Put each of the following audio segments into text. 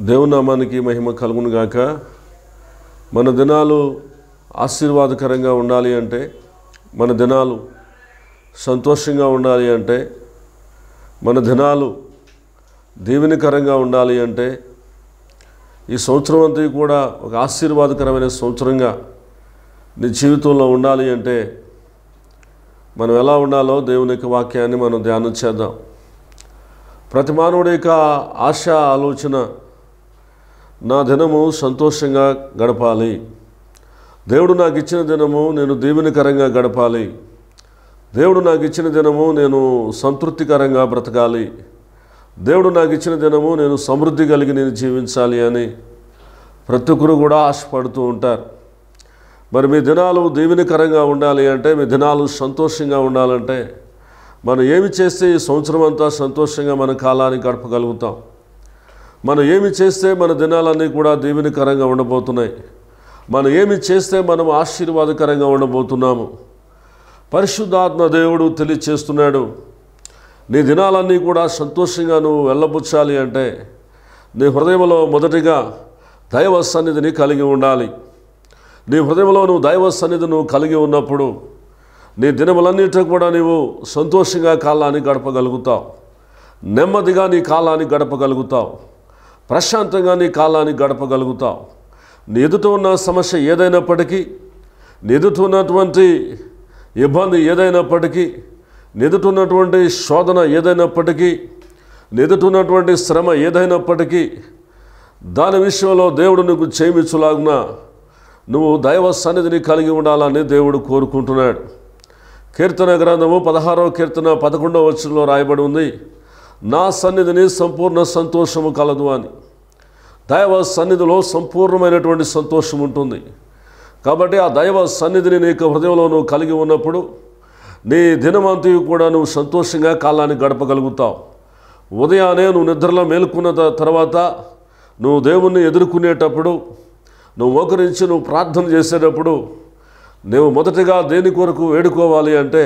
దేవుని నామానికి మహిమ కలుగును గాక మన దినాలు ఆశీర్వాదకరంగా ఉండాలి అంటే మన దినాలు సంతోషంగా ఉండాలి అంటే మన దినాలు దీవెనకరంగా ఉండాలి అంటే ఈ సంవత్సరం అంతా కూడా ఒక ఆశీర్వాదకరమైన సంవత్సరంగా నీ జీవితంలో ఉండాలి అంటే మనం ఎలా ఉండాలో దేవుని యొక్క వాక్యాన్ని మనం ధ్యానం చేద్దాం ప్రతి మానవుడి యొక్క ఆశ ఆలోచన నా దినము సంతోషంగా గడపాలి దేవుడు నాకు ఇచ్చిన దినము నేను దీవెనకరంగా గడపాలి దేవుడు నాకు ఇచ్చిన దినము నేను సంతృప్తికరంగా బ్రతకాలి దేవుడు నాకు ఇచ్చిన దినము నేను సమృద్ధి కలిగి నేను జీవించాలి అని ప్రతి ఒక్కరు కూడా ఆశపడుతూ ఉంటారు మరి మీ దినాలు దీవెనకరంగా ఉండాలి అంటే మీ దినాలు సంతోషంగా ఉండాలంటే మనం ఏమి చేస్తే ఈ సంవత్సరం అంతా సంతోషంగా మన కాలాన్ని గడపగలుగుతాం మనం ఏమి చేస్తే మన దినాలన్నీ కూడా దీవెనకరంగా ఉండబోతున్నాయి మనం ఏమి చేస్తే మనం ఆశీర్వాదకరంగా ఉండబోతున్నాము పరిశుద్ధాత్మ దేవుడు తెలియచేస్తున్నాడు నీ దినాలన్నీ కూడా సంతోషంగా నువ్వు వెళ్ళబుచ్చాలి అంటే నీ హృదయంలో మొదటిగా దైవ సన్నిధిని కలిగి ఉండాలి నీ హృదయంలో నువ్వు దైవ సన్నిధి నువ్వు కలిగి ఉన్నప్పుడు నీ దినములన్నిటి కూడా నీవు సంతోషంగా కాలాన్ని గడపగలుగుతావు నెమ్మదిగా నీ కాలాన్ని గడపగలుగుతావు ప్రశాంతంగా నీ కాలాన్ని గడపగలుగుతావు నీ ఎదుట ఉన్న సమస్య ఏదైనప్పటికీ నీ ఎదుట ఉన్నటువంటి ఇబ్బంది ఏదైనప్పటికీ నీ ఎదుట ఉన్నటువంటి శోధన ఏదైనప్పటికీ నీ ఎదుట ఉన్నటువంటి శ్రమ ఏదైనప్పటికీ దాని విషయంలో దేవుడు నీకు చేయించులాగున నువ్వు దైవ సన్నిధిని కలిగి ఉండాలని దేవుడు కోరుకుంటున్నాడు కీర్తన గ్రంథము పదహారవ కీర్తన పదకొండవ వచ్చంలో రాయబడి ఉంది నా సన్నిధిని సంపూర్ణ సంతోషము కలదు అని దైవ సన్నిధిలో సంపూర్ణమైనటువంటి సంతోషం ఉంటుంది కాబట్టి ఆ దైవ సన్నిధిని నీకు హృదయంలో నువ్వు కలిగి ఉన్నప్పుడు నీ దినమంతయు కూడా నువ్వు సంతోషంగా కాలాన్ని గడపగలుగుతావు ఉదయాన్నే నువ్వు నిద్రలో మేలుకున్న త- తర్వాత నువ్వు దేవుణ్ణి ఎదుర్కొనేటప్పుడు నువ్వు మోకరించి నువ్వు ప్రార్థన చేసేటప్పుడు నువ్వు మొదటగా దేని కొరకు వేడుకోవాలి అంటే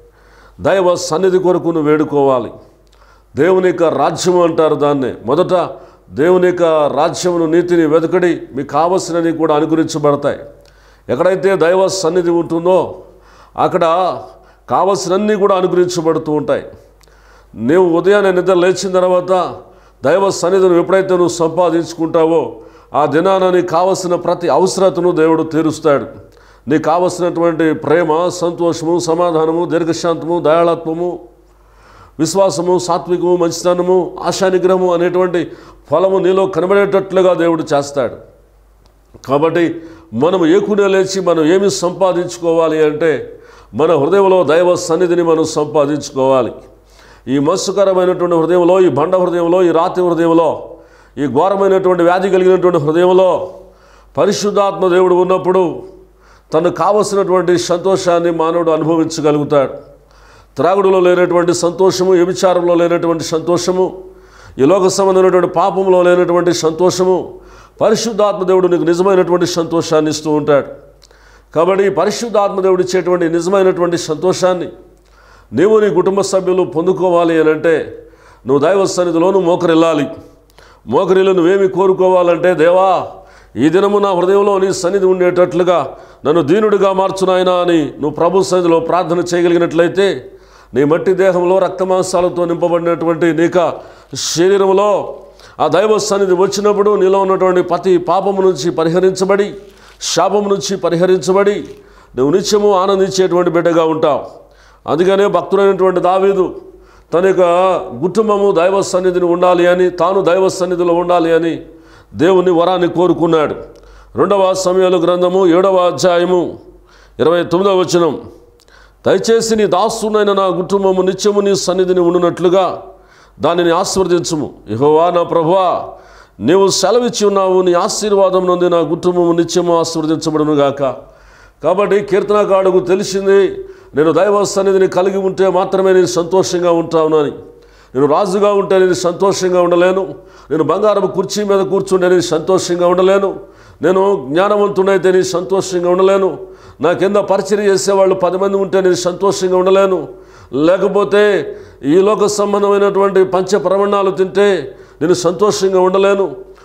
దైవ సన్నిధి కొరకు నువ్వు వేడుకోవాలి దేవుని యొక్క రాజ్యం అంటారు దాన్ని మొదట దేవుని యొక్క రాజ్యమును నీతిని వెతకడి మీకు కావలసినవి కూడా అనుగురించబడతాయి ఎక్కడైతే దైవ సన్నిధి ఉంటుందో అక్కడ కావలసినన్నీ కూడా అనుగ్రహించబడుతూ ఉంటాయి నీవు ఉదయాన్నే నిద్ర లేచిన తర్వాత దైవ సన్నిధిని ఎప్పుడైతే నువ్వు సంపాదించుకుంటావో ఆ దినాన నీకు కావలసిన ప్రతి అవసరతను దేవుడు తీరుస్తాడు నీకు కావలసినటువంటి ప్రేమ సంతోషము సమాధానము దీర్ఘశాంతము దయాళత్వము విశ్వాసము సాత్వికము మంచితనము ఆశానిగ్రహము అనేటువంటి ఫలము నీలో కనబడేటట్లుగా దేవుడు చేస్తాడు కాబట్టి మనం ఏకునే లేచి మనం ఏమి సంపాదించుకోవాలి అంటే మన హృదయంలో దైవ సన్నిధిని మనం సంపాదించుకోవాలి ఈ మత్స్యకరమైనటువంటి హృదయంలో ఈ బండ హృదయంలో ఈ రాతి హృదయంలో ఈ ఘోరమైనటువంటి వ్యాధి కలిగినటువంటి హృదయంలో పరిశుద్ధాత్మ దేవుడు ఉన్నప్పుడు తనకు కావలసినటువంటి సంతోషాన్ని మానవుడు అనుభవించగలుగుతాడు త్రాగుడులో లేనటువంటి సంతోషము వ్యభిచారంలో లేనటువంటి సంతోషము ఈ లోక సంబంధమైనటువంటి పాపంలో లేనటువంటి సంతోషము పరిశుద్ధాత్మ దేవుడు నీకు నిజమైనటువంటి సంతోషాన్ని ఇస్తూ ఉంటాడు కాబట్టి ఈ పరిశుద్ధాత్మ దేవుడు ఇచ్చేటువంటి నిజమైనటువంటి సంతోషాన్ని నీవు నీ కుటుంబ సభ్యులు పొందుకోవాలి అని అంటే నువ్వు దైవ సన్నిధిలో నువ్వు మోకరిల్లాలి మోకరిల్లు నువ్వేమి కోరుకోవాలంటే దేవా ఈ దినము నా హృదయంలో నీ సన్నిధి ఉండేటట్లుగా నన్ను దీనుడిగా మార్చునాయనా అని నువ్వు ప్రభు సన్నిధిలో ప్రార్థన చేయగలిగినట్లయితే నీ మట్టి దేహంలో రక్తమాంసాలతో నింపబడినటువంటి నీక శరీరంలో ఆ దైవ సన్నిధి వచ్చినప్పుడు నీలో ఉన్నటువంటి ప్రతి పాపము నుంచి పరిహరించబడి శాపము నుంచి పరిహరించబడి నువ్వు నిత్యము ఆనందించేటువంటి బిడ్డగా ఉంటావు అందుకనే భక్తుడైనటువంటి దావీదు తన యొక్క కుటుంబము దైవ సన్నిధిని ఉండాలి అని తాను దైవ సన్నిధిలో ఉండాలి అని దేవుని వరాన్ని కోరుకున్నాడు రెండవ సమయాలు గ్రంథము ఏడవ అధ్యాయము ఇరవై తొమ్మిదవ వచనం దయచేసి నీ దాసునైన నా కుటుంబము నిత్యము నీ సన్నిధిని ఉండునట్లుగా దానిని ఆశీర్వదించుము ఇహోవా నా ప్రభువా నీవు సెలవిచ్చి ఉన్నావు నీ ఆశీర్వాదం నుండి నా కుటుంబము నిత్యము ఆశీర్వదించబడును గాక కాబట్టి కీర్తనకాడుకు తెలిసింది నేను దైవ సన్నిధిని కలిగి ఉంటే మాత్రమే నేను సంతోషంగా ఉంటాను అని నేను రాజుగా ఉంటే నేను సంతోషంగా ఉండలేను నేను బంగారం కుర్చీ మీద కూర్చుంటే నేను సంతోషంగా ఉండలేను నేను జ్ఞానవంతుడైతే నేను సంతోషంగా ఉండలేను నా కింద పరిచయం చేసేవాళ్ళు పది మంది ఉంటే నేను సంతోషంగా ఉండలేను లేకపోతే ఈ లోక సంబంధమైనటువంటి పంచ ప్రవణాలు తింటే నేను సంతోషంగా ఉండలేను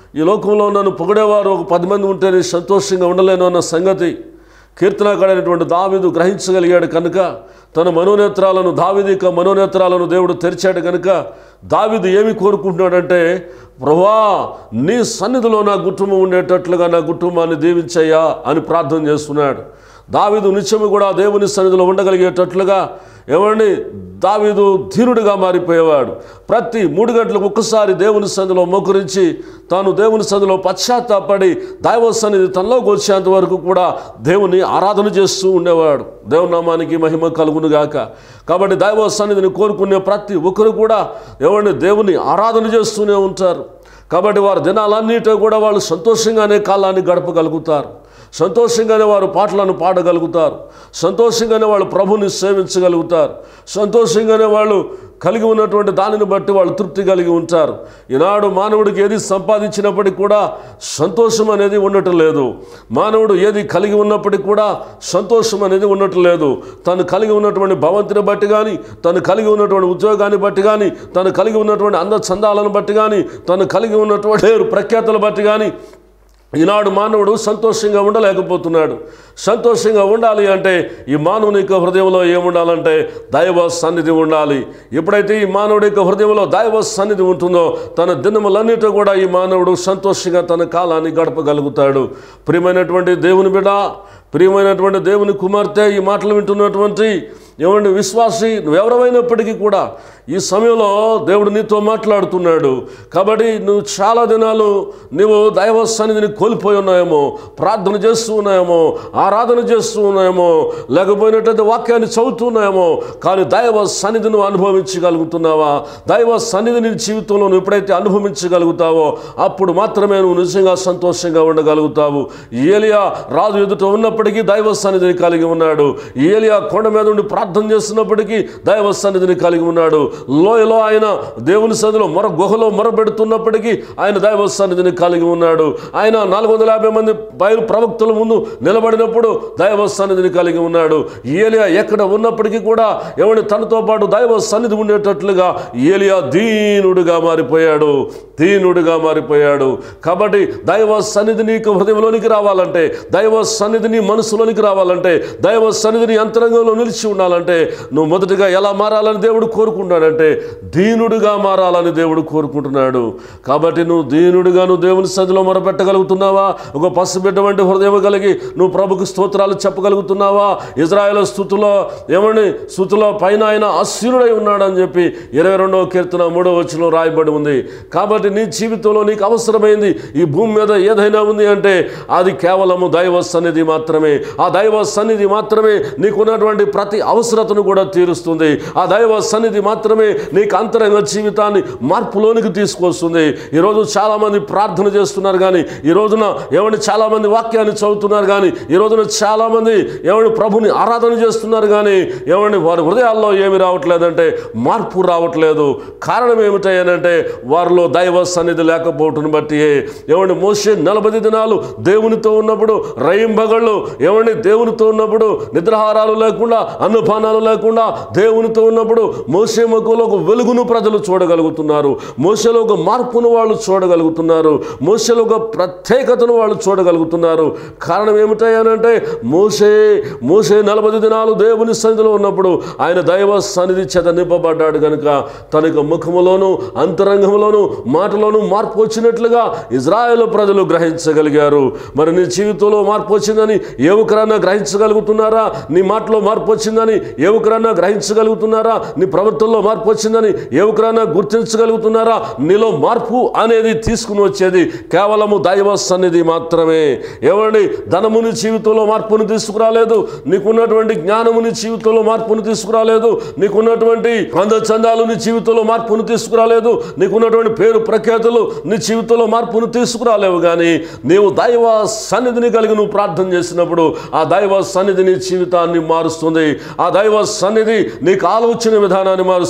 ఈ లోకంలో నన్ను పొగిడేవారు ఒక పది మంది ఉంటే నేను సంతోషంగా ఉండలేను అన్న సంగతి కీర్తనకాడైనటువంటి దావీదు గ్రహించగలిగాడు కనుక తన మనోనేత్రాలను దావిదిక మనోనేత్రాలను దేవుడు తెరిచాడు కనుక దావిదు ఏమి కోరుకుంటున్నాడంటే ప్రభా నీ సన్నిధిలో నా కుటుంబం ఉండేటట్లుగా నా కుటుంబాన్ని దీవించయ్యా అని ప్రార్థన చేస్తున్నాడు దావీదు నిత్యము కూడా దేవుని సన్నిధిలో ఉండగలిగేటట్లుగా ఏమండి దావీదు ధీరుడిగా మారిపోయేవాడు ప్రతి మూడు గంటలకు ఒక్కసారి దేవుని సన్నిధిలో మోకరించి తాను దేవుని సన్నిధిలో పశ్చాత్తాపడి దైవ సన్నిధి తనలోకి వచ్చేంత వరకు కూడా దేవుని ఆరాధన చేస్తూ ఉండేవాడు దేవుని నామానికి మహిమ కలుగును గాక కాబట్టి దైవ సన్నిధిని కోరుకునే ప్రతి ఒక్కరు కూడా ఎవరిని దేవుని ఆరాధన చేస్తూనే ఉంటారు కాబట్టి వారి దినాలన్నిటో కూడా వాళ్ళు సంతోషంగానే కాలాన్ని గడపగలుగుతారు సంతోషంగానే వారు పాటలను పాడగలుగుతారు సంతోషంగానే వాళ్ళు ప్రభుని సేవించగలుగుతారు సంతోషంగానే వాళ్ళు కలిగి ఉన్నటువంటి దానిని బట్టి వాళ్ళు తృప్తి కలిగి ఉంటారు ఈనాడు మానవుడికి ఏది సంపాదించినప్పటికీ కూడా సంతోషం అనేది ఉండటం లేదు మానవుడు ఏది కలిగి ఉన్నప్పటికీ కూడా సంతోషం అనేది ఉండటం లేదు తను కలిగి ఉన్నటువంటి భవంతిని బట్టి కానీ తను కలిగి ఉన్నటువంటి ఉద్యోగాన్ని బట్టి కానీ తను కలిగి ఉన్నటువంటి అంద చందాలను బట్టి కానీ తను కలిగి ఉన్నటువంటి పేరు ప్రఖ్యాతలు బట్టి కానీ ఈనాడు మానవుడు సంతోషంగా ఉండలేకపోతున్నాడు సంతోషంగా ఉండాలి అంటే ఈ మానవుని యొక్క హృదయంలో ఏముండాలంటే దైవ సన్నిధి ఉండాలి ఎప్పుడైతే ఈ మానవుడి యొక్క హృదయంలో దైవ సన్నిధి ఉంటుందో తన దినములన్నిటి కూడా ఈ మానవుడు సంతోషంగా తన కాలాన్ని గడపగలుగుతాడు ప్రియమైనటువంటి దేవుని బిడ్డ ప్రియమైనటువంటి దేవుని కుమార్తె ఈ మాటలు వింటున్నటువంటి ఏమండి విశ్వాసి నువ్వెవరమైనప్పటికీ కూడా ఈ సమయంలో దేవుడు నీతో మాట్లాడుతున్నాడు కాబట్టి నువ్వు చాలా దినాలు నువ్వు దైవ సన్నిధిని కోల్పోయి ఉన్నాయేమో ప్రార్థన చేస్తూ ఉన్నాయేమో ఆరాధన చేస్తూ ఉన్నాయేమో లేకపోయినట్లయితే వాక్యాన్ని చదువుతున్నాయేమో కానీ దైవ సన్నిధిని నువ్వు అనుభవించగలుగుతున్నావా దైవ సన్నిధిని నీ జీవితంలో నువ్వు ఎప్పుడైతే అనుభవించగలుగుతావో అప్పుడు మాత్రమే నువ్వు నిజంగా సంతోషంగా ఉండగలుగుతావు ఏలియా రాజు ఎదుట ఉన్నప్పటికీ దైవ సన్నిధిని కలిగి ఉన్నాడు ఏలియా కొండ మీద ఉండి ప్రార్థన చేస్తున్నప్పటికీ దైవ సన్నిధిని కలిగి ఉన్నాడు లోయలో ఆయన దేవుని సన్నిధిలో మొర గుహలో మొరబెడుతున్నప్పటికీ ఆయన దైవ సన్నిధిని కలిగి ఉన్నాడు ఆయన నాలుగు వందల యాభై మంది బయలు ప్రవక్తల ముందు నిలబడినప్పుడు దైవ సన్నిధిని కలిగి ఉన్నాడు ఏలియా ఎక్కడ ఉన్నప్పటికీ కూడా ఎవరి తనతో పాటు దైవ సన్నిధి ఉండేటట్లుగా ఏలియా దీనుడుగా మారిపోయాడు దీనుడుగా మారిపోయాడు కాబట్టి దైవ సన్నిధి నీకు హృదయంలోనికి రావాలంటే దైవ సన్నిధి నీ మనసులోనికి రావాలంటే దైవ సన్నిధిని అంతరంగంలో నిలిచి ఉండాలంటే నువ్వు మొదటిగా ఎలా మారాలని దేవుడు కోరుకుంటాడంటే దీనుడుగా మారాలని దేవుడు కోరుకుంటున్నాడు కాబట్టి నువ్వు దీనుడుగా నువ్వు దేవుని సన్నిధిలో మొరపెట్టగలుగుతున్నావా ఒక పసిబిడ్డ వంటి హృదయం కలిగి నువ్వు ప్రభుకు స్తోత్రాలు చెప్పగలుగుతున్నావా ఇజ్రాయెల్ స్థుతిలో ఏమని స్థుతిలో పైన ఆయన అస్యుడై ఉన్నాడని చెప్పి ఇరవై రెండవ కీర్తన మూడవ వచనం రాయబడి ఉంది కాబట్టి నీ జీవితంలో నీకు అవసరమైంది ఈ భూమి మీద ఏదైనా ఉంది అంటే అది కేవలము దైవ సన్నిధి మాత్రమే ఆ దైవ సన్నిధి మాత్రమే నీకున్నటువంటి ప్రతి అవసరతను కూడా తీరుస్తుంది ఆ దైవ సన్నిధి మాత్రమే నీకు అంతరంగ జీవితాన్ని మార్పులోనికి తీసుకొస్తుంది ఈరోజు చాలామంది ప్రార్థన చేస్తున్నారు కానీ ఈ రోజున ఏమంటే చాలామంది వాక్యాన్ని చదువుతున్నారు కానీ ఈ రోజున చాలామంది ఏమంటే ప్రభుని ఆరాధన చేస్తున్నారు కానీ ఏమంటే వారి హృదయాల్లో ఏమి రావట్లేదంటే మార్పు రావట్లేదు కారణం ఏమిటంటే వారిలో దైవ సన్నిధి లేకపోవటం బట్టి ఏమండి మోసే నలభై దినాలు దేవునితో ఉన్నప్పుడు రైంబగళ్ళు ఏమండి దేవునితో ఉన్నప్పుడు నిద్రాహారాలు లేకుండా అన్నపానాలు లేకుండా దేవునితో ఉన్నప్పుడు మోసే మక్కువలో ఒక వెలుగును ప్రజలు చూడగలుగుతున్నారు మోసలో ఒక మార్పును వాళ్ళు చూడగలుగుతున్నారు మోసలో ఒక ప్రత్యేకతను వాళ్ళు చూడగలుగుతున్నారు కారణం ఏమిటంటే మోసే మోసే నలభై దినాలు దేవుని సన్నిధిలో ఉన్నప్పుడు ఆయన దైవ సన్నిధి చేత నింపబడ్డాడు కనుక తన యొక్క ముఖములోను అంతరంగంలోను మాటలోను మార్పు వచ్చినట్లుగా ఇజ్రాయేల్ ప్రజలు గ్రహించగలిగారు మరి నీ జీవితంలో మార్పు వచ్చిందని ఏ ఒక్కరన్నా గ్రహించగలుగుతున్నారా నీ మాటలో మార్పు వచ్చిందని ఏ ఒక్కరన్నా గ్రహించగలుగుతున్నారా నీ ప్రవర్తనలో మార్పు వచ్చిందని ఏ ఒక్కరన్నా గుర్తించగలుగుతున్నారా నీలో మార్పు అనేది తీసుకుని వచ్చేది కేవలము దైవ సన్నిధి మాత్రమే ఏమండి ధనముని జీవితంలో మార్పును తీసుకురాలేదు నీకున్నటువంటి జ్ఞానముని జీవితంలో మార్పును తీసుకురాలేదు నీకున్నటువంటి అందచందాలు నీ జీవితంలో మార్పును తీసుకురాలేదు నీకున్నటువంటి పేరు ప్రఖ్యాతులు నీ జీవితంలో మార్పును తీసుకురాలేవు కానీ నీవు దైవ సన్నిధిని కలిగి నువ్వు ప్రార్థన చేసినప్పుడు ఆ దైవ సన్నిధి నీ జీవితాన్ని మారుస్తుంది ఆ దైవ సన్నిధి నీకు ఆలోచన విధానాన్ని మారుస్తుంది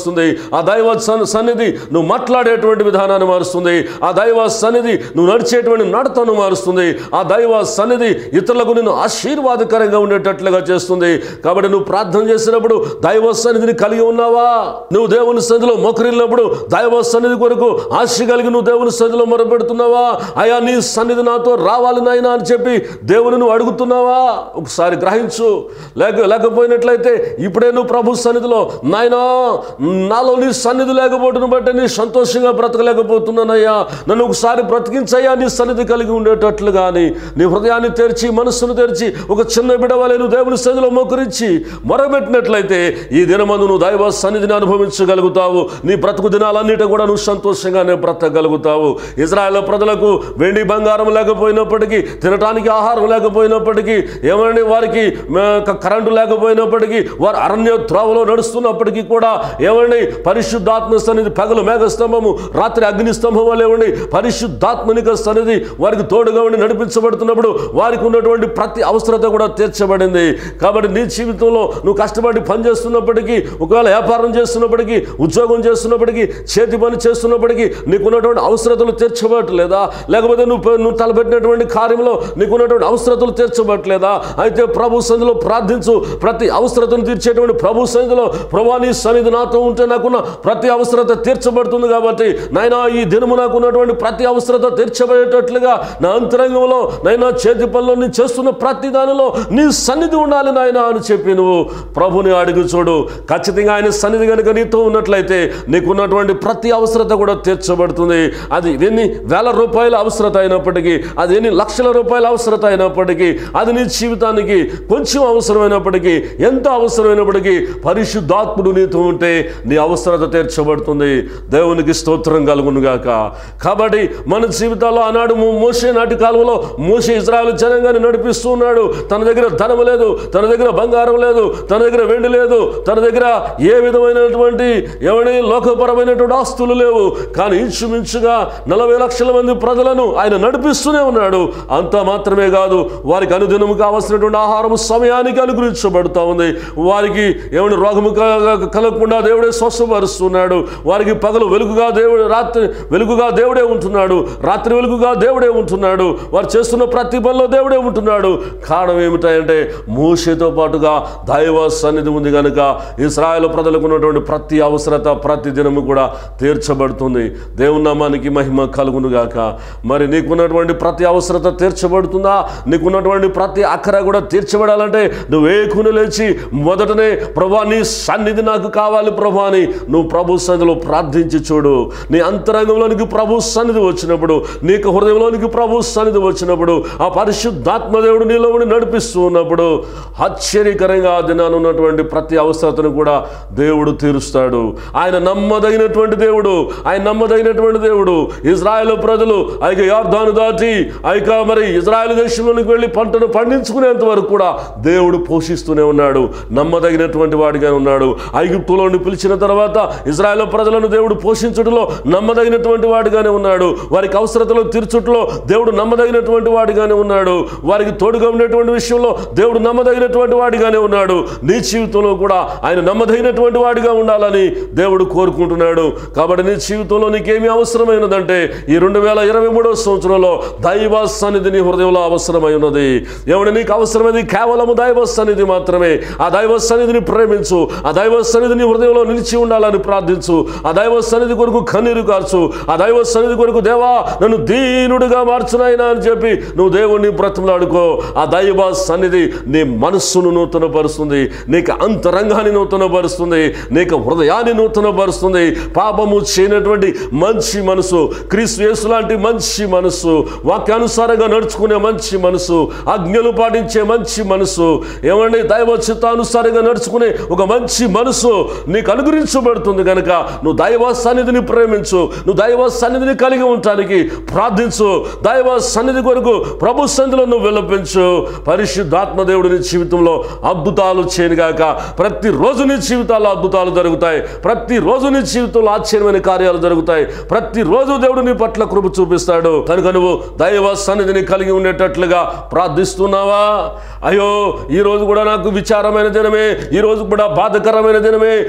మారుస్తుంది ఆ దైవ సన్- సన్నిధి నువ్వు మాట్లాడేటువంటి విధానాన్ని మారుస్తుంది ఆ దైవ సన్నిధి నువ్వు నడిచేటువంటి నడతను మారుస్తుంది ఆ దైవ సన్నిధి ఇతరులకు నిన్ను ఆశీర్వాదకరంగా ఉండేటట్లుగా చేస్తుంది కాబట్టి నువ్వు ప్రార్థన చేసినప్పుడు దైవ సన్నిధిని కలిగి ఉన్నావా నువ్వు దేవుని సన్నిధిలో మొకరిల్లినప్పుడు దైవ సన్నిధి కొరకు ఆశ కలిగి నువ్వు దేవుని సన్నిధిలో మొరపెడుతున్నావా అయా నీ సన్నిధి నాతో రావాలి నాయనా అని చెప్పి దేవుని నువ్వు అడుగుతున్నావా ఒకసారి గ్రహించు లేక లేకపోయినట్లయితే ఇప్పుడే నువ్వు ప్రభు సన్నిధిలో నాయనా నాలో నీ సన్నిధి లేకపోవడం బట్టి నీ సంతోషంగా బ్రతకలేకపోతున్నానయ్యా నన్ను ఒకసారి బ్రతికించయ్యా నీ సన్నిధి కలిగి ఉండేటట్లు కానీ నీ హృదయాన్ని తెరిచి మనస్సును తెరిచి ఒక చిన్న బిడవలే నువ్వు దేవుని సన్నిధిలో మోకరించి మొరబెట్టినట్లయితే ఈ దినమందు నువ్వు దైవ సన్నిధిని అనుభవించగలుగుతావు నీ బ్రతుకు దినాలన్నిటి కూడా నువ్వు సంతోషంగానే బ్రతకగలుగుతావు ఇజ్రాయెల్ ప్రజలకు వెండి బంగారం లేకపోయినప్పటికీ తినటానికి ఆహారం లేకపోయినప్పటికీ ఏమండి వారికి మ, క- కరెంటు లేకపోయినప్పటికీ వారు అరణ్య త్రోవలో నడుస్తున్నప్పటికీ కూడా ఏమండి పరిశుద్ధాత్మ సన్నిధి పగలు మేఘస్తంభము రాత్రి అగ్ని స్తంభం వల్ల ఏమండి పరిశుద్ధాత్మనిక సన్నిధి వారికి తోడుగా ఉండి నడిపించబడుతున్నప్పుడు వారికి ఉన్నటువంటి ప్రతి అవసరత కూడా తీర్చబడింది కాబట్టి నీ జీవితంలో నువ్వు కష్టపడి పని చేస్తున్నప్పటికీ ఒకవేళ వ్యాపారం చేస్తున్నప్పటికీ ఉద్యోగం చేస్తున్నప్పటికీ చేతి పని చేస్తున్నప్పటికీ నీకున్నటువంటి అవసరతలు తీర్చబట్టలేదా లేకపోతే నువ్వు పె- నువ్వు తలపెట్టినటువంటి కార్యంలో నీకున్నటువంటి అవసరతలు తీర్చబట్టలేదా అయితే ప్రభు సన్నిధిలో ప్రార్థించు ప్రతి అవసరతను తీర్చేటువంటి ప్రభు సన్నిధిలో ప్రభా నీ సన్నిధి నాతో ఉంటే నాకున్న ప్రతి అవసరత తీర్చబడుతుంది కాబట్టి నాయనా ఈ దినము నాకు ఉన్నటువంటి ప్రతి అవసరత తీర్చబడేటట్లుగా నా అంతరంగంలో నైనా చేతి పనిలో నేను చేస్తున్న ప్రతి దానిలో నీ సన్నిధి ఉండాలి నాయనా అని చెప్పి నువ్వు ప్రభుని అడుగు చూడు ఖచ్చితంగా ఆయన సన్నిధి కనుక నీతో ఉన్నట్లయితే నీకున్నటువంటి ప్రతి అవసరత కూడా తీర్చబడుతుంది అది ఎన్ని వేల రూపాయల అవసరత అయినప్పటికీ అది ఎన్ని లక్షల రూపాయల అవసరత అయినప్పటికీ అది నీ జీవితానికి కొంచెం అవసరమైనప్పటికీ ఎంత అవసరమైనప్పటికీ పరిశుద్ధాత్ముడు నీతో ఉంటే నీ అవసరత తీర్చబడుతుంది దేవునికి స్తోత్రం కలుగునుగాక కాబట్టి మన జీవితాల్లో ఆనాడు మో- మోషే నాటి కాలంలో మోషే ఇజ్రాయల్ జనంగాన్ని నడిపిస్తూ ఉన్నాడు తన దగ్గర ధనం లేదు తన దగ్గర బంగారం లేదు తన దగ్గర వెండి లేదు తన దగ్గర ఏ విధమైనటువంటి ఎవరి లోకపరమైనటువంటి ఆస్తులు లేవు కానీ ఇంచుమించుగా నలభై లక్షల మంది ప్రజలను ఆయన నడిపిస్తూనే ఉన్నాడు అంత మాత్రమే కాదు వారికి అనుదినము కావాల్సినటువంటి ఆహారం సమయానికి అనుగ్రహించబడుతూ ఉంది వారికి ఏమైనా రోగము క- కలగకుండా దేవుడే స్వస్థపరుస్తున్నాడు వారికి పగలు వెలుగుగా దేవుడు రాత్రి వెలుగుగా దేవుడే ఉంటున్నాడు రాత్రి వెలుగుగా దేవుడే ఉంటున్నాడు వారు చేస్తున్న ప్రతి పనిలో దేవుడే ఉంటున్నాడు కారణం ఏమిటంటే మోషేతో పాటుగా దైవ సన్నిధి ఉంది కనుక ఇస్రాయేల్ ప్రజలకు ఉన్నటువంటి ప్రతి అవసరత ప్రతి దినము కూడా తీర్చబడుతుంది దేవుని నామానికి మహిమ కలుగునుగాక మరి నీకున్నటువంటి ప్రతి అవసరత తీర్చబడుతుందా నీకున్నటువంటి ప్రతి అక్కర కూడా తీర్చబడాలంటే నువ్వే కుని లేచి మొదటనే ప్రభా నీ సన్నిధి నాకు కావాలి ప్రభా అని నువ్వు ప్రభు సన్నిధిలో ప్రార్థించి చూడు నీ అంతరంగంలోనికి ప్రభు సన్నిధి వచ్చినప్పుడు నీకు హృదయంలోనికి ప్రభు సన్నిధి వచ్చినప్పుడు ఆ పరిశుద్ధాత్మ దేవుడు నీలో ఉండి నడిపిస్తూ ఉన్నప్పుడు ఆశ్చర్యకరంగా ఆ దినాన ఉన్నటువంటి ప్రతి అవసరతను కూడా దేవుడు తీరుస్తాడు ఆయన నమ్మదగినటువంటి దేవుడు ఆయన నమ్మదగినటువంటి దేవుడు ఇజ్రాయెల్ ప్రజలు అయిక యార్దాను దాటి అయిక మరి ఇజ్రాయెల్ దేశంలోనికి వెళ్ళి పంటను పండించుకునేంత వరకు కూడా దేవుడు పోషిస్తూనే ఉన్నాడు నమ్మదగినటువంటి వాడిగా ఉన్నాడు ఐగుప్తులోని పిలిచిన తర్వాత ఇజ్రాయెల్ ప్రజలను దేవుడు పోషించుటలో నమ్మదగినటువంటి వాడిగానే ఉన్నాడు వారికి అవసరతలు తీర్చుటలో దేవుడు నమ్మదగినటువంటి వాడిగానే ఉన్నాడు వారికి తోడుగా ఉండేటువంటి విషయంలో దేవుడు నమ్మదగినటువంటి వాడిగానే ఉన్నాడు నీ జీవితంలో కూడా ఆయన నమ్మదగినటువంటి వాడిగా ఉండాలని దేవుడు కోరుకుంటున్నాడు కాబట్టి నీ జీవితంలో నీకేమి అవసరమైనదంటే ఈ రెండు వేల ఇరవై మూడవ సంవత్సరంలో దైవ సన్నిధి నీ హృదయంలో అవసరమై ఉన్నది ఏమన్నా నీకు అవసరమైనది కేవలము దైవ సన్నిధి మాత్రమే ఆ దైవ సన్నిధిని ప్రేమించు ఆ దైవ సన్నిధిని హృదయంలో నిలిచి ఉండాలని ప్రార్థించు ఆ దైవ సన్నిధి కొరకు కన్నీరు కార్చు ఆ దైవ సన్నిధి కొరకు దేవా నన్ను దీనుడిగా మార్చునైనా అని చెప్పి నువ్వు దేవుణ్ణి బ్రతులాడుకో ఆ దైవ సన్నిధి నీ మనస్సును నూతనపరుస్తుంది నీకు అంతరంగాన్ని నూతనపరుస్తుంది నీకు హృదయాన్ని నూతనపరుస్తుంది పాపము చేయనటువంటి మంచి మనసు క్రీస్తు యేసు లాంటి మంచి మనసు వాక్యానుసారంగా నడుచుకునే మంచి మనసు ఆజ్ఞలు పాటించే మంచి మనసు ఏమండి దైవ చిత్తానుసారంగా నడుచుకునే ఒక మంచి మనసు నీకు అనుగ్రహించబడుతుంది కనుక నువ్వు దైవ సన్నిధిని ప్రేమించు నువ్వు దైవ సన్నిధిని కలిగి ఉండటానికి ప్రార్థించు దైవ సన్నిధి కొరకు ప్రభు సన్నిధిలో నువ్వు విలపించు పరిశుద్ధాత్మ దేవుడి నీ జీవితంలో అద్భుతాలు చేయనుగాక ప్రతిరోజు నీ జీవితాల్లో అద్భుతాలు జరుగుతాయి ప్రతిరోజు నీ జీవితంలో ఆశ్చర్యమైన కార్యాలు జరుగుతాయి ప్రతిరోజు దేవుడు నీ పట్ల కృప చూపిస్తాడు కనుక నువ్వు దైవ సన్నిధిని కలిగి ఉండేటట్లుగా ప్రార్థిస్తున్నావా అయ్యో ఈ రోజు కూడా నాకు విచారమైన దినమే ఈ రోజు కూడా బాధకరమైన దినమే ఈ రోజు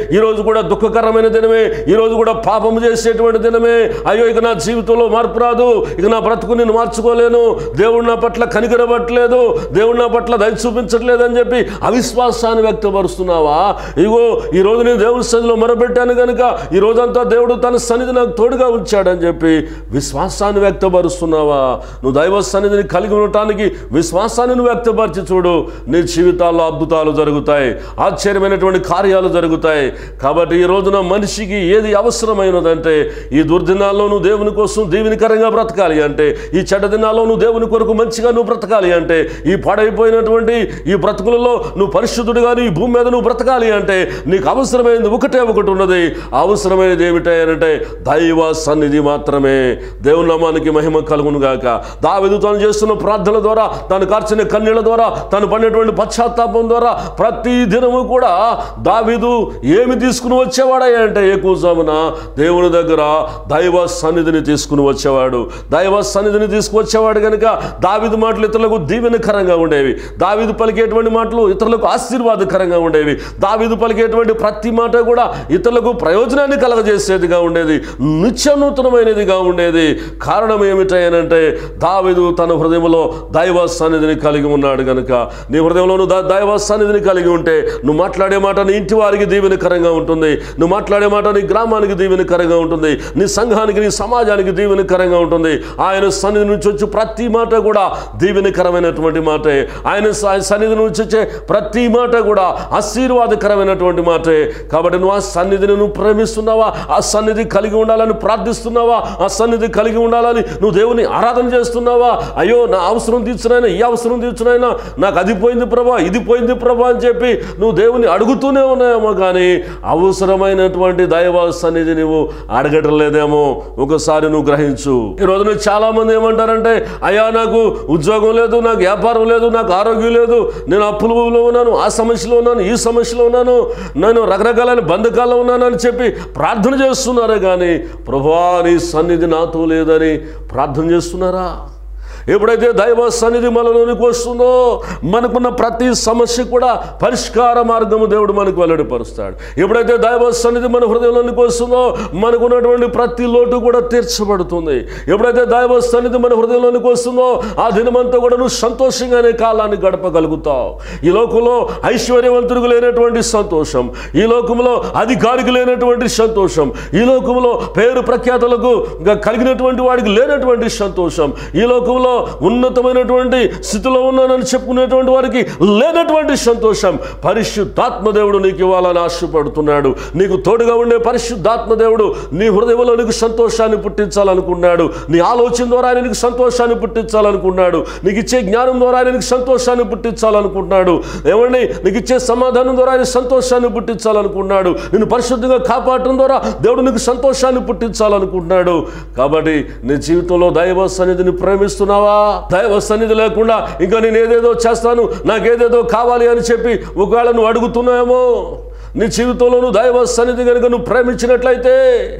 కూడా దుఃఖకరమైన దినమే ఈరోజు కూడా పాపము చేసేటువంటి దినమే అయ్యో ఇక నా జీవితంలో మార్పు రాదు ఇక నా బ్రతుకు నేను మార్చుకోలేను దేవుడు నా పట్ల కనికరబట్టలేదు దేవుడు నా పట్ల దయ చూపించట్లేదు అని చెప్పి అవిశ్వాసాన్ని వ్యక్తపరుస్తున్నావా ఇగో ఈ రోజు నేను దేవుని సన్నిధిలో మొరబెట్టాను కనుక ఈ రోజంతా దేవుడు తన సన్నిధి నాకు తోడుగా ఉంచాడని చెప్పి విశ్వాసాన్ని వ్యక్తపరుస్తున్నావా నువ్వు దైవ సన్నిధిని కలిగి ఉండటానికి విశ్వాసాన్ని నువ్వు వ్యక్తపరిచి చూడు నీ జీవితాల్లో అద్భుతాలు జరుగుతాయి ఆశ్చర్యమైనటువంటి కార్యాలు జరుగుతాయి కాబట్టి ఈ రోజున మనిషికి ఏది అవసరమైనదంటే ఈ దుర్దినాల్లో నువ్వు దేవుని కోసం దీవెనికరంగా బ్రతకాలి అంటే ఈ చెడ్డ దినాల్లో నువ్వు దేవుని కొరకు మంచిగా నువ్వు బ్రతకాలి అంటే ఈ పాడైపోయినటువంటి ఈ బ్రతుకులలో నువ్వు పరిశుద్ధుడిగా నీ భూమి మీద నువ్వు బ్రతకాలి అంటే నీకు అవసరమైనది ఒకటే ఒకటి ఉన్నది ఆ అవసరమైనది ఏమిటంటే దైవ సన్నిధి మాత్రమే దేవుని నామానికి మహిమ కలుగును గాక దావిదు తాను చేస్తున్న ప్రార్థనల ద్వారా తాను కార్చిన కన్నీళ్ల ద్వారా తాను పడినటువంటి పశ్చాత్తాపం ద్వారా ప్రతి దినము కూడా దావిదు ఏమి తీసుకుని వచ్చేవాడయ్యా అంటే ఏకూజామున దేవుని దగ్గర దైవ సన్నిధిని తీసుకుని వచ్చేవాడు దైవ సన్నిధిని తీసుకువచ్చేవాడు కనుక దావిదు మాటలు ఇతరులకు దీవెనకరంగా ఉండేవి దావిదు పలికేటువంటి మాటలు ఇతరులకు ఆశీర్వాదకరంగా ఉండేవి దావిదు పలికేటువంటి ప్రతి మాట కూడా ఇతరులకు ప్రయోజనాన్ని కలగజేసేదిగా ఉండేది నిత్య నూతనమైనదిగా ఉండేది కారణం ఏమిటంటే దావిదు తన హృదయంలో దైవ సన్నిధిని కలిగి ఉన్నాడు గనుక నీ హృదయంలో నువ్వు ద- దైవ సన్నిధిని కలిగి ఉంటే నువ్వు మాట్లాడే మాట నీ ఇంటి వారికి దీవెనకరంగా ఉంటుంది నువ్వు మాట్లాడే మాట నీ గ్రామానికి దీవెనకరంగా ఉంటుంది నీ సంఘానికి నీ సమాజానికి దీవెనకరంగా ఉంటుంది ఆయన సన్నిధి నుంచి వచ్చి ప్రతి మాట కూడా దీవెనకరమైనటువంటి మాటే ఆయన స- సన్నిధి నుంచి వచ్చే ప్రతి మాట కూడా ఆశీర్వాదకరమైనటువంటి మాటే కాబట్టి నువ్వు ఆ సన్నిధిని నువ్వు ప్రేమిస్తున్నావా ఆ సన్నిధి కలిగి ఉండాలని ప్రార్థిస్తున్నావా ఆ సన్నిధి కలిగి ఉండాలని నువ్వు దేవుని ఆరాధన చేస్తున్నావా అయ్యో నా అవసరం తీర్చునైనా ఈ అవసరం తీర్చునైనా నాకు అది పోయింది ప్రభా ఇది పోయింది ప్రభా అని చెప్పి నువ్వు దేవుని అడుగుతూనే ఉన్నాయేమో కానీ అవసరమైనటువంటి దైవ సన్నిధి నువ్వు అడగటం లేదేమో ఒకసారి నువ్వు గ్రహించు ఈ రోజున చాలా మంది ఏమంటారంటే అయ్యా నాకు ఉద్యోగం లేదు నాకు వ్యాపారం లేదు నాకు ఆరోగ్యం లేదు నేను అప్పులలో ఉన్నాను ఆ సమస్యలో ఉన్నాను ఈ సమస్యలో ఉన్నాను నేను రకరకాలైన బంధకాల్లో ఉన్నాను అని చెప్పి ప్రార్థన చేస్తున్నారే కానీ ప్రభా నీ సన్నిధి నాతో లేదని ప్రార్థన చేస్తున్నారా ఎప్పుడైతే దైవ సన్నిధి మనలోనికి వస్తుందో మనకున్న ప్రతి సమస్య కూడా పరిష్కార మార్గము దేవుడు మనకు వెల్లడిపరుస్తాడు ఎప్పుడైతే దైవ సన్నిధి మన హృదయంలోనికి వస్తుందో మనకున్నటువంటి ప్రతి లోటు కూడా తీర్చబడుతుంది ఎప్పుడైతే దైవ సన్నిధి మన హృదయంలోనికి వస్తుందో ఆ దినమంతా కూడా నువ్వు సంతోషంగానే కాలాన్ని గడపగలుగుతావు ఈ లోకంలో ఐశ్వర్యవంతుడికి లేనటువంటి సంతోషం ఈ లోకంలో అధికారికి లేనటువంటి సంతోషం ఈ లోకంలో పేరు ప్రఖ్యాతలకు ఇంకా కలిగినటువంటి వాడికి లేనటువంటి సంతోషం ఈ లోకంలో ఉన్నతమైనటువంటి స్థితిలో ఉన్నానని చెప్పుకునేటువంటి వారికి లేనటువంటి సంతోషం పరిశుద్ధాత్మ దేవుడు నీకు ఇవ్వాలని ఆశపడుతున్నాడు నీకు తోడుగా ఉండే పరిశుద్ధాత్మ దేవుడు నీ హృదయంలో నీకు సంతోషాన్ని పుట్టించాలనుకున్నాడు నీ ఆలోచన ద్వారా ఆయన నీకు సంతోషాన్ని పుట్టించాలనుకున్నాడు నీకు ఇచ్చే జ్ఞానం ద్వారా ఆయన నీకు సంతోషాన్ని పుట్టించాలనుకుంటున్నాడు ఏమండి నీకు ఇచ్చే సమాధానం ద్వారా ఆయన సంతోషాన్ని పుట్టించాలనుకున్నాడు నిన్ను పరిశుద్ధంగా కాపాడటం ద్వారా దేవుడు నీకు సంతోషాన్ని పుట్టించాలనుకుంటున్నాడు కాబట్టి నీ జీవితంలో దైవ సన్నిధిని ప్రేమిస్తున్నావా దైవ సన్నిధి లేకుండా ఇంకా నేను ఏదేదో చేస్తాను నాకేదేదో కావాలి అని చెప్పి ఒకవేళ నువ్వు అడుగుతున్నావేమో నీ జీవితంలో నువ్వు దైవ సన్నిధి కనుక నువ్వు ప్రేమించినట్లయితే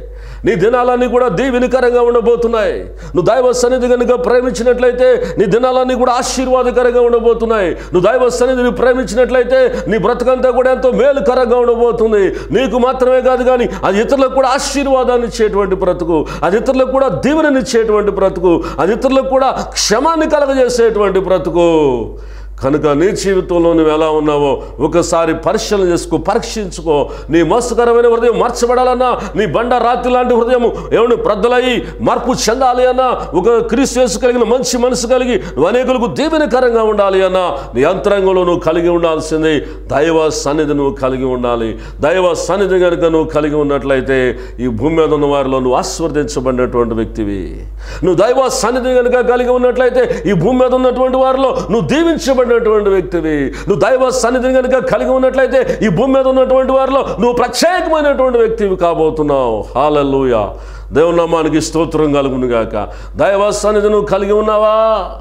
నీ దినాలన్నీ కూడా దీవెనికరంగా ఉండబోతున్నాయి నువ్వు దైవ సన్నిధి కనుక ప్రేమించినట్లయితే నీ దినాలన్నీ కూడా ఆశీర్వాదకరంగా ఉండబోతున్నాయి నువ్వు దైవ సన్నిధిని ప్రేమించినట్లయితే నీ బ్రతకంతా కూడా ఎంతో మేలుకరంగా ఉండబోతుంది నీకు మాత్రమే కాదు కానీ అది ఇతరులకు కూడా ఆశీర్వాదాన్ని ఇచ్చేటువంటి బ్రతుకు అది ఇతరులకు కూడా దీవెననిచ్చేటువంటి బ్రతుకు అది ఇతరులకు కూడా క్షమాన్ని కలగజేసేటువంటి బ్రతుకు కనుక నీ జీవితంలో నువ్వు ఎలా ఉన్నావో ఒకసారి పరిశీలన చేసుకో పరీక్షించుకో నీ మోసకరమైన హృదయం మార్చబడాలన్నా నీ బండ రాత్రి లాంటి హృదయం ఏమని ప్రద్దలయ్యి మార్పు చెందాలి అన్నా ఒక క్రీస్తు యేసు కలిగిన మంచి మనసు కలిగి నువ్వు అనేకులకు దీవెనకరంగా ఉండాలి అన్నా నీ అంతరంగంలో నువ్వు కలిగి ఉండాల్సింది దైవ సన్నిధి నువ్వు కలిగి ఉండాలి దైవ సన్నిధి కనుక నువ్వు కలిగి ఉన్నట్లయితే ఈ భూమి మీద ఉన్న వారిలో నువ్వు ఆస్వర్దించబడినటువంటి వ్యక్తివి నువ్వు దైవ సన్నిధి కనుక కలిగి ఉన్నట్లయితే ఈ భూమి మీద ఉన్నటువంటి వారిలో నువ్వు దీవించబడినటువంటి వ్యక్తివి నువ్వు దైవ సన్నిధిని కనుక కలిగి ఉన్నట్లయితే ఈ భూమి మీద ఉన్నటువంటి వారిలో నువ్వు ప్రత్యేకమైనటువంటి వ్యక్తివి కాబోతున్నావు హాలూయ దేవుని నామానికి స్తోత్రం కలుగును గాక దైవ సన్నిధి నువ్వు కలిగి ఉన్నావా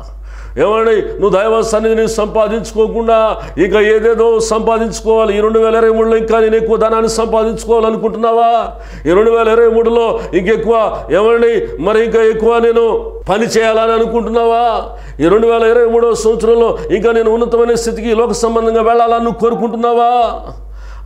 ఏమండి నువ్వు దైవ సన్నిధిని సంపాదించుకోకుండా ఇక ఏదేదో సంపాదించుకోవాలి ఈ రెండు వేల ఇరవై మూడులో ఇంకా నేను ఎక్కువ ధనాన్ని సంపాదించుకోవాలనుకుంటున్నావా ఈ రెండు వేల ఇరవై మూడులో ఇంకెక్కువ ఏమండి మరి ఇంకా ఎక్కువ నేను పని చేయాలని అనుకుంటున్నావా ఈ రెండు వేల ఇరవై మూడవ సంవత్సరంలో ఇంకా నేను ఉన్నతమైన స్థితికి లోక సంబంధంగా వెళ్ళాలని నువ్వు కోరుకుంటున్నావా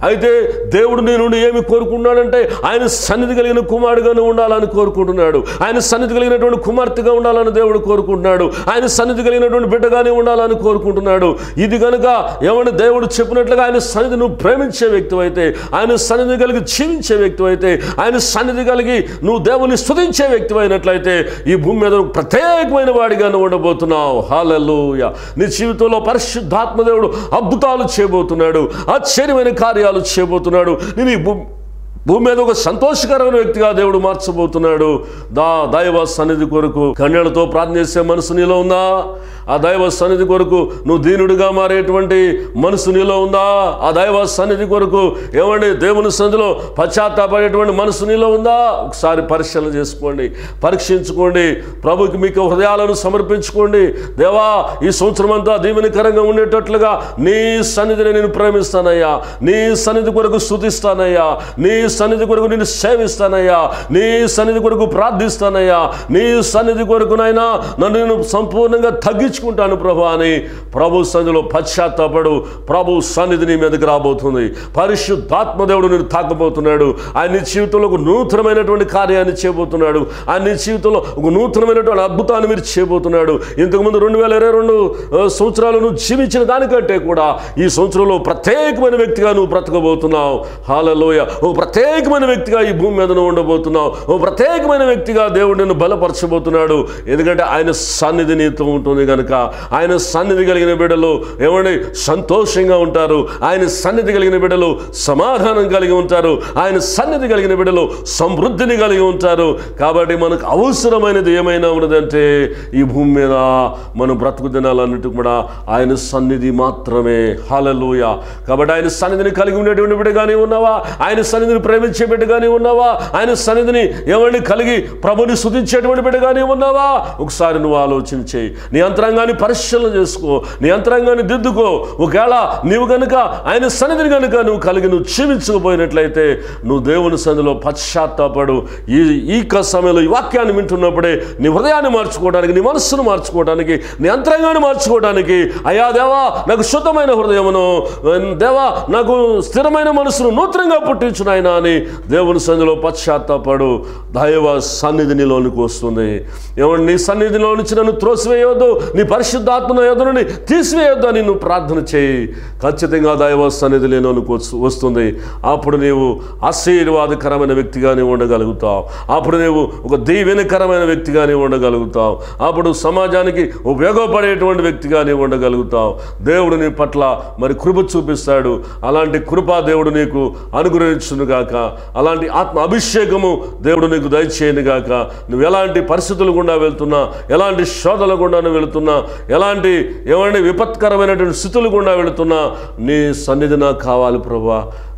అయితే దేవుడు నీ నుండి ఏమి కోరుకున్నాడంటే ఆయన సన్నిధి కలిగిన కుమారుడుగానే ఉండాలని కోరుకుంటున్నాడు ఆయన సన్నిధి కలిగినటువంటి కుమార్తెగా ఉండాలని దేవుడు కోరుకుంటున్నాడు ఆయన సన్నిధి కలిగినటువంటి బిడ్డగానే ఉండాలని కోరుకుంటున్నాడు ఇది కనుక ఏమని దేవుడు చెప్పినట్లుగా ఆయన సన్నిధి నువ్వు ప్రేమించే వ్యక్తి అయితే ఆయన సన్నిధి కలిగి జీవించే వ్యక్తి అయితే ఆయన సన్నిధి కలిగి నువ్వు దేవుని స్తుతించే వ్యక్తి అయినట్లయితే ఈ భూమి మీద నువ్వు ప్రత్యేకమైన వాడిగా నువ్వు ఉండబోతున్నావు హాలూయ నీ జీవితంలో పరిశుద్ధాత్మ దేవుడు అద్భుతాలు చేయబోతున్నాడు ఆశ్చర్యమైన కార్యాలు చేయబోతున్నాడు నేను ఈ భూ భూమి మీద ఒక సంతోషకరమైన వ్యక్తిగా దేవుడు మార్చబోతున్నాడు దా దైవ సన్నిధి కొరకు కన్యలతో ప్రార్థన చేసే మనసు నీలో ఉందా ఆ దైవ సన్నిధి కొరకు నువ్వు దీనుడిగా మారేటువంటి మనసు నీలో ఉందా ఆ దైవ సన్నిధి కొరకు ఏమండి దేవుని సన్నిధిలో పశ్చాత్తాపడేటువంటి మనసు నీలో ఉందా ఒకసారి పరిశీలన చేసుకోండి పరీక్షించుకోండి ప్రభుకి మీకు హృదయాలను సమర్పించుకోండి దేవా ఈ సంవత్సరం అంతా దీవెనకరంగా ఉండేటట్లుగా నీ సన్నిధిని నేను ప్రేమిస్తానయ్యా నీ సన్నిధి కొరకు స్థుతిస్తానయ్యా నీ సన్నిధి కొరకు నేను సేవిస్తానయ్యా నీ సన్నిధి కొరకు ప్రార్థిస్తానయ్యా నీ సన్నిధి కొరకు నైనా నన్ను నేను సంపూర్ణంగా తగ్గించుకుంటాను ప్రభు అని ప్రభు సన్నిధిలో పశ్చాత్తాపడు ప్రభు సన్నిధి నీ మీదకి రాబోతుంది పరిశుద్ధాత్మ దేవుడు నేను తాకబోతున్నాడు ఆయన నీ జీవితంలో ఒక నూతనమైనటువంటి కార్యాన్ని చేయబోతున్నాడు ఆయన నీ జీవితంలో ఒక నూతనమైనటువంటి అద్భుతాన్ని మీరు చేయబోతున్నాడు ఇంతకుముందు రెండు వేల ఇరవై రెండు సంవత్సరాలు నువ్వు జీవించిన దానికంటే కూడా ఈ సంవత్సరంలో ప్రత్యేకమైన వ్యక్తిగా నువ్వు బ్రతకబోతున్నావు హాలలోయ ఓ ప్రత్యేకమైన వ్యక్తిగా ఈ భూమి మీద నువ్వు ఉండబోతున్నావు ఓ ప్రత్యేకమైన వ్యక్తిగా దేవుడు నిన్ను బలపరచబోతున్నాడు ఎందుకంటే ఆయన సన్నిధి నీతో ఉంటుంది కనుక ఆయన సన్నిధి కలిగిన బిడ్డలు ఏమండి సంతోషంగా ఉంటారు ఆయన సన్నిధి కలిగిన బిడ్డలు సమాధానం కలిగి ఉంటారు ఆయన సన్నిధి కలిగిన బిడ్డలు సమృద్ధిని కలిగి ఉంటారు కాబట్టి మనకు అవసరమైనది ఏమైనా ఉన్నదంటే ఈ భూమి మీద మనం బ్రతుకు దినాలన్నిటి కూడా ఆయన సన్నిధి మాత్రమే హాలలోయ కాబట్టి ఆయన సన్నిధిని కలిగి ఉండేటువంటి బిడ్డగానే ఉన్నావా ఆయన సన్నిధిని ప్రేమించే బిడ్డగానే ఉన్నావా ఆయన సన్నిధిని ఎవరిని కలిగి ప్రభుని స్తుతించేటువంటి బిడ్డగానే ఉన్నావా ఒకసారి నువ్వు ఆలోచన చేయి నీ అంతరంగాన్ని పరిశీలన చేసుకో నీ అంతరంగాన్ని దిద్దుకో ఒకవేళ నీవు కనుక ఆయన సన్నిధిని కనుక నువ్వు కలిగి నువ్వు జీవించకపోయినట్లయితే నువ్వు దేవుని సన్నిధిలో పశ్చాత్తాపడు ఈ ఈ క సమయంలో ఈ వాక్యాన్ని వింటున్నప్పుడే నీ హృదయాన్ని మార్చుకోవడానికి నీ మనస్సును మార్చుకోవడానికి నీ అంతరంగాన్ని మార్చుకోవడానికి అయ్యా దేవా నాకు శుద్ధమైన హృదయమును దేవా నాకు స్థిరమైన మనసును నూతనంగా పుట్టించు నాయన అని దేవుని సన్నిధిలో పశ్చాత్తాపడు దైవ సన్నిధి నీలోనికి వస్తుంది ఏమంటే నీ సన్నిధిలో నుంచి నన్ను త్రోసివేయొద్దు నీ పరిశుద్ధాత్మ యొద్దనుని తీసివేయొద్దు అని నువ్వు ప్రార్థన చేయి ఖచ్చితంగా దైవ సన్నిధి లేనోనికి వస్తుంది అప్పుడు నీవు ఆశీర్వాదకరమైన వ్యక్తిగానే ఉండగలుగుతావు అప్పుడు నీవు ఒక దీవెనకరమైన వ్యక్తిగానే ఉండగలుగుతావు అప్పుడు సమాజానికి ఉపయోగపడేటువంటి వ్యక్తిగానే ఉండగలుగుతావు దేవుడు నీ పట్ల మరి కృప చూపిస్తాడు అలాంటి కృపా దేవుడు నీకు అనుగ్రహించును గాక అలాంటి ఆత్మ అభిషేకము దేవుడు నీకు దయచేయను గాక నువ్వు ఎలాంటి పరిస్థితులు గుండా వెళ్తున్నా ఎలాంటి శోధల గుండా నువ్వు వెళుతున్నా ఎలాంటి ఏమంటే విపత్కరమైనటువంటి స్థితులు గుండా వెళుతున్నా నీ సన్నిధి నాకు కావాలి ప్రభా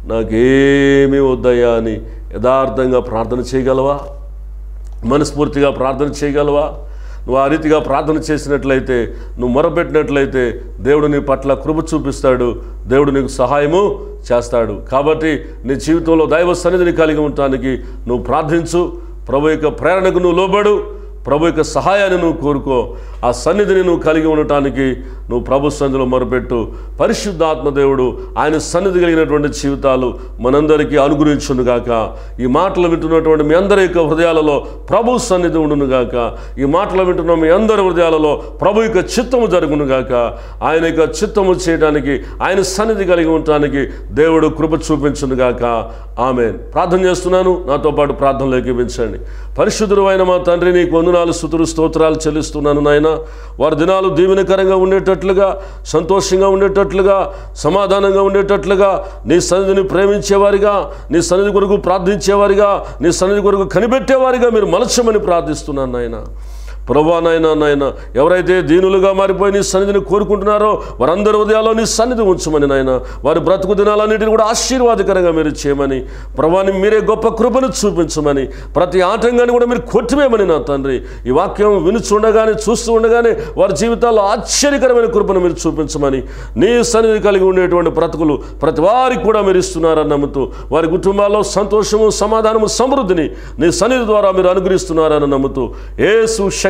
నాకేమీ వద్దయ్యా అని యథార్థంగా ప్రార్థన చేయగలవా మనస్ఫూర్తిగా ప్రార్థన చేయగలవా నువ్వు ఆ రీతిగా ప్రార్థన చేసినట్లయితే నువ్వు మొరపెట్టినట్లయితే దేవుడు నీ పట్ల కృప చూపిస్తాడు దేవుడు నీకు సహాయము చేస్తాడు కాబట్టి నీ జీవితంలో దైవ సన్నిధిని కలిగి ఉండటానికి నువ్వు ప్రార్థించు ప్రభు యొక్క ప్రేరణకు నువ్వు లోబడు ప్రభు యొక్క సహాయాన్ని నువ్వు కోరుకో ఆ సన్నిధిని నువ్వు కలిగి ఉండటానికి నువ్వు ప్రభు సన్నిధిలో మొరపెట్టు పరిశుద్ధాత్మ దేవుడు ఆయన సన్నిధి కలిగినటువంటి జీవితాలు మనందరికీ అనుగ్రహించునుగాక ఈ మాటలు వింటున్నటువంటి మీ అందరి యొక్క హృదయాలలో ప్రభు సన్నిధి ఉండునుగాక ఈ మాటలు వింటున్న మీ అందరి హృదయాలలో ప్రభు యొక్క చిత్తము జరుగునుగాక ఆయన యొక్క చిత్తము చేయడానికి ఆయన సన్నిధి కలిగి ఉండటానికి దేవుడు కృప చూపించునుగాక ఆమె ప్రార్థన చేస్తున్నాను నాతో పాటు ప్రార్థనలు ఏకీపించండి పరిశుద్ధుడు అయిన మా తండ్రి నీకు వందనాలు స్థుతులు స్తోత్రాలు చెల్లిస్తున్నాను నాయన వారి దినాలు దీవెనకరంగా ఉండేటట్లుగా సంతోషంగా ఉండేటట్లుగా సమాధానంగా ఉండేటట్లుగా నీ సన్నిధిని ప్రేమించేవారిగా నీ సన్నిధి కొరకు ప్రార్థించేవారిగా నీ సన్నిధి కొరకు కనిపెట్టేవారిగా మీరు మలచమని ప్రార్థిస్తున్నాను నాయన ప్రభా నాయన నాయన ఎవరైతే దీనులుగా మారిపోయి నీ సన్నిధిని కోరుకుంటున్నారో వారందరి ఉదయాల్లో నీ సన్నిధి ఉంచమని నాయన వారి బ్రతుకు దినాలన్నిటిని కూడా ఆశీర్వాదకరంగా మీరు చేయమని ప్రభాని మీరే గొప్ప కృపను చూపించమని ప్రతి ఆటంగాన్ని కూడా మీరు కొట్టివేయమని నా తండ్రి ఈ వాక్యం వినుచుండగానే చూస్తూ ఉండగానే వారి జీవితాల్లో ఆశ్చర్యకరమైన కృపను మీరు చూపించమని నీ సన్నిధి కలిగి ఉండేటువంటి బ్రతుకులు ప్రతి వారికి కూడా మీరు ఇస్తున్నారని నమ్ముతూ వారి కుటుంబాల్లో సంతోషము సమాధానము సమృద్ధిని నీ సన్నిధి ద్వారా మీరు అనుగ్రహిస్తున్నారని నమ్ముతూ ఏసు శక్తి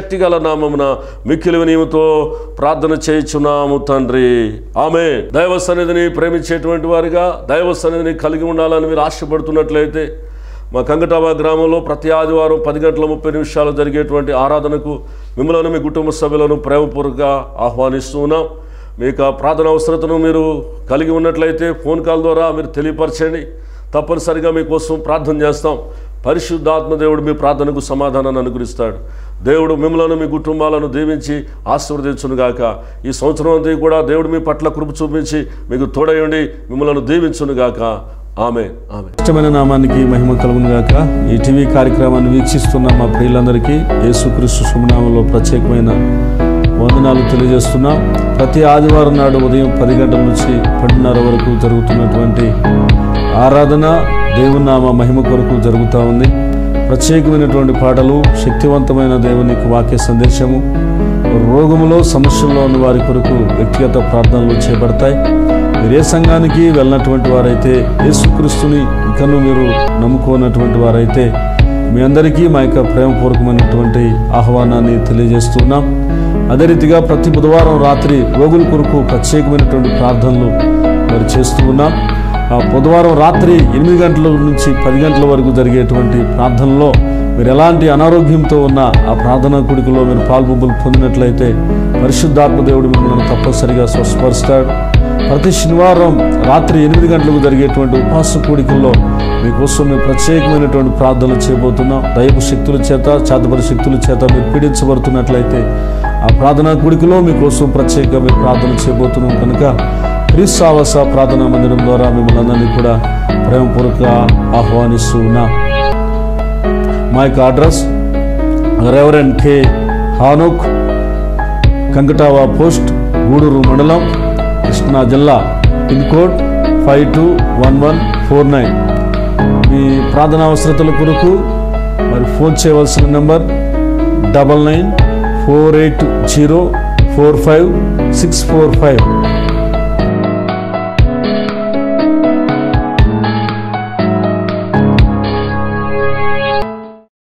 శక్తిగల నామమున మిక్కిలి వినయముతో ప్రార్థన చేయుచున్నాము తండ్రి ఆమె దైవ సన్నిధిని ప్రేమించేటువంటి వారిగా దైవ సన్నిధిని కలిగి ఉండాలని మీరు ఆశపడుతున్నట్లయితే మా కంగటాబా గ్రామంలో ప్రతి ఆదివారం పది గంటల ముప్పై నిమిషాలు జరిగేటువంటి ఆరాధనకు మిమ్మల్ని మీ కుటుంబ సభ్యులను ప్రేమపూర్వకంగా ఆహ్వానిస్తూ ఉన్నాం మీకు ఆ ప్రార్థన అవసరతను మీరు కలిగి ఉన్నట్లయితే ఫోన్ కాల్ ద్వారా మీరు తెలియపరచండి తప్పనిసరిగా మీకోసం ప్రార్థన చేస్తాం పరిశుద్ధాత్మ దేవుడు మీ ప్రార్థనకు సమాధానాన్ని అనుగ్రహిస్తాడు దేవుడు మిమ్మల్ని మీ కుటుంబాలను దీవించి ఆశీర్వదించునుగాక ఈ సంవత్సరం అంతా కూడా దేవుడు మీ పట్ల కృప చూపించి మీకు తోడయండి మిమ్మల్ని దీవించునుగాక ఆమె ఆమె ఇష్టమైన నామానికి మహిమ కలుగును గాక ఈ టీవీ కార్యక్రమాన్ని వీక్షిస్తున్న మా ప్రియులందరికీ యేసుక్రీస్తు శుభనామంలో ప్రత్యేకమైన వందనాలు తెలియజేస్తున్నాం ప్రతి ఆదివారం నాడు ఉదయం పది గంటల నుంచి పన్నెండున్నర వరకు జరుగుతున్నటువంటి ఆరాధన దేవుని నామ మహిమ కొరకు జరుగుతూ ఉంది ప్రత్యేకమైనటువంటి పాటలు శక్తివంతమైన దేవుని వాక్య సందేశము రోగములో సమస్యల్లో ఉన్న వారి కొరకు వ్యక్తిగత ప్రార్థనలు చేపడతాయి మీరు ఏ సంఘానికి వెళ్ళినటువంటి వారైతే యేసుక్రీస్తుని ఇంకను మీరు నమ్ముకోనటువంటి వారైతే మీ అందరికీ మా యొక్క ప్రేమపూర్వకమైనటువంటి ఆహ్వానాన్ని తెలియజేస్తున్నాం అదే రీతిగా ప్రతి బుధవారం రాత్రి రోగుల కొరకు ప్రత్యేకమైనటువంటి ప్రార్థనలు మరి చేస్తూ ఉన్నాం ఆ బుధవారం రాత్రి ఎనిమిది గంటల నుంచి పది గంటల వరకు జరిగేటువంటి ప్రార్థనలో మీరు ఎలాంటి అనారోగ్యంతో ఉన్న ఆ ప్రార్థనా కుడికలో మీరు పాల్పొంపులు పొందినట్లయితే పరిశుద్ధాత్మ దేవుడు మిమ్మల్ని తప్పనిసరిగా స్వస్థపరుస్తాడు ప్రతి శనివారం రాత్రి ఎనిమిది గంటలకు జరిగేటువంటి ఉపవాస కూడికల్లో మీకోసం మేము ప్రత్యేకమైనటువంటి ప్రార్థనలు చేయబోతున్నాం దైవ శక్తుల చేత చేతపరి శక్తుల చేత మీరు పీడించబడుతున్నట్లయితే ఆ ప్రార్థనా కూడికలో మీకోసం ప్రత్యేకంగా మేము ప్రార్థన చేయబోతున్నాం కనుక క్రీస్తావాస ప్రార్థనా మందిరం ద్వారా మిమ్మల్ని అందరినీ కూడా ప్రేమపూర్వక ఆహ్వానిస్తూ ఉన్నాం మా యొక్క address reverend K Hanuk Kankatava post Guduru మండలం కృష్ణా జిల్లా pin code five two one one four nine మీ ప్రార్థనా అవసరతల కొరకు మరి ఫోన్ చేయవలసిన number double nine four eight zero four five six four five